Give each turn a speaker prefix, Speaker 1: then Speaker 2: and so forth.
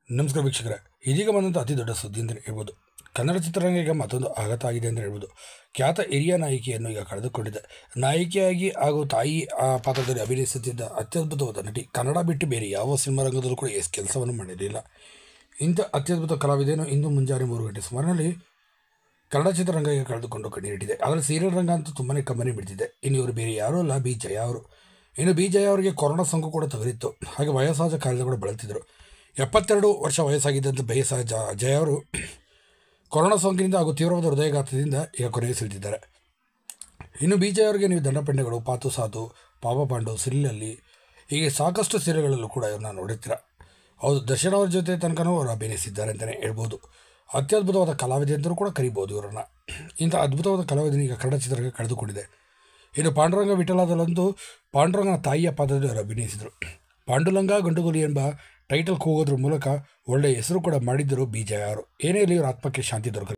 Speaker 1: ನಮಸ್ಕಾರ ವೀಕ್ಷಕರೇ ಇದೀಗ ಬಂದಂಥ ಅತಿ ದೊಡ್ಡ ಸುದ್ದಿ ಅಂತಲೇ ಹೇಳ್ಬೋದು ಕನ್ನಡ ಚಿತ್ರರಂಗ ಈಗ ಮತ್ತೊಂದು ಆಘಾತ ಆಗಿದೆ ಅಂತ ಹೇಳ್ಬೋದು ಖ್ಯಾತ ಹಿರಿಯ ನಾಯಕಿಯನ್ನು ಈಗ ಕಳೆದುಕೊಂಡಿದೆ ನಾಯಕಿಯಾಗಿ ಹಾಗೂ ತಾಯಿ ಆ ಪಾತ್ರದಲ್ಲಿ ಅಭಿನಯಿಸುತ್ತಿದ್ದ ಅತ್ಯದ್ಭುತವಾದ ನಟಿ ಕನ್ನಡ ಬಿಟ್ಟು ಬೇರೆ ಯಾವ ಸಿನಿಮಾ ರಂಗದಲ್ಲೂ ಕೂಡ ಎಷ್ಟು ಕೆಲಸವನ್ನು ಮಾಡಿರಲಿಲ್ಲ ಇಂಥ ಅತ್ಯದ್ಭುತ ಕಲಾವಿದೆಯನ್ನು ಇಂದು ಮುಂಜಾನೆ ಮೂರು ಗಂಟೆ ಸುಮಾರಿನಲ್ಲಿ ಕನ್ನಡ ಚಿತ್ರರಂಗ ಈಗ ಕಳೆದುಕೊಂಡು ಕಣ್ಣೀರಿಟ್ಟಿದೆ ಆದರೆ ಸೀರಿಯಲ್ ರಂಗ ಅಂತೂ ತುಂಬನೇ ಕಮ್ಮನಿ ಬಿಡ್ತಿದೆ ಇನ್ನು ಇವರು ಬೇರೆ ಯಾರೂ ಅಲ್ಲ ಬಿ ಜಯ ಅವರು ಇನ್ನು ಬಿ ಜಯ ಅವರಿಗೆ ಕೊರೋನಾ ಸೋಂಕು ಕೂಡ ತಗುಲಿತ್ತು ಹಾಗೆ ವಯೋಸಹಜ ಕಾಯಿಲೆ ಕೂಡ ಬಳಲ್ತಿದ್ರು ಎಪ್ಪತ್ತೆರಡು ವರ್ಷ ವಯಸ್ಸಾಗಿದ್ದಂಥ ಬಯಸ ಜ ಜಯ ಅವರು ಕೊರೋನಾ ಸೋಂಕಿನಿಂದ ಹಾಗೂ ತೀವ್ರವಾದ ಹೃದಯಘಾತದಿಂದ ಈಗ ಕೊನೆಗೆ ಸಿಳ್ತಿದ್ದಾರೆ ಇನ್ನು ಬಿ ಜಯ ಅವರಿಗೆ ನೀವು ದಂಡಪಂಡೆಗಳು ಪಾತು ಸಾತು ಪಾಪ ಪಾಂಡು ಸಿಲ್ಲಲ್ಲಿ ಹೀಗೆ ಸಾಕಷ್ಟು ಸೀರೆಗಳಲ್ಲೂ ಕೂಡ ಇವ್ರನ್ನ ನೋಡಿರ್ತೀರ ಹೌದು ದರ್ಶನ್ ಅವ್ರ ಜೊತೆ ತನಕನೂ ಅವರು ಅಭಿನಯಿಸಿದ್ದಾರೆ ಅಂತಲೇ ಹೇಳ್ಬೋದು ಅತ್ಯದ್ಭುತವಾದ ಕಲಾವಿದೆ ಅಂತಲೂ ಕೂಡ ಕರಿಬೋದು ಇವರನ್ನು ಇಂಥ ಅದ್ಭುತವಾದ ಕಲಾವಿದನ ಈಗ ಕನ್ನಡ ಚಿತ್ರರಂಗ ಕಳೆದುಕೊಂಡಿದೆ ಇನ್ನು ಪಾಂಡುರಂಗ ವಿಠಲಾದಲ್ಲಂತೂ ಪಾಂಡುರಂಗನ ತಾಯಿಯ ಪಾತ್ರದಲ್ಲಿ ಅವರು ಅಭಿನಯಿಸಿದರು ಪಾಂಡುಲಂಗ ಗಂಡುಗುಲಿ ಎಂಬ ಟೈಟಲ್ ಕೂಗೋದ್ರ ಮೂಲಕ ಒಳ್ಳೆಯ ಹೆಸರು ಕೂಡ ಮಾಡಿದ್ದರು ಬಿ ಜಯ ಅವರು ಏನೇ ಇರಲಿ ಇವರ ಆತ್ಮಕ್ಕೆ ಶಾಂತಿ ದೊರಕಲಿ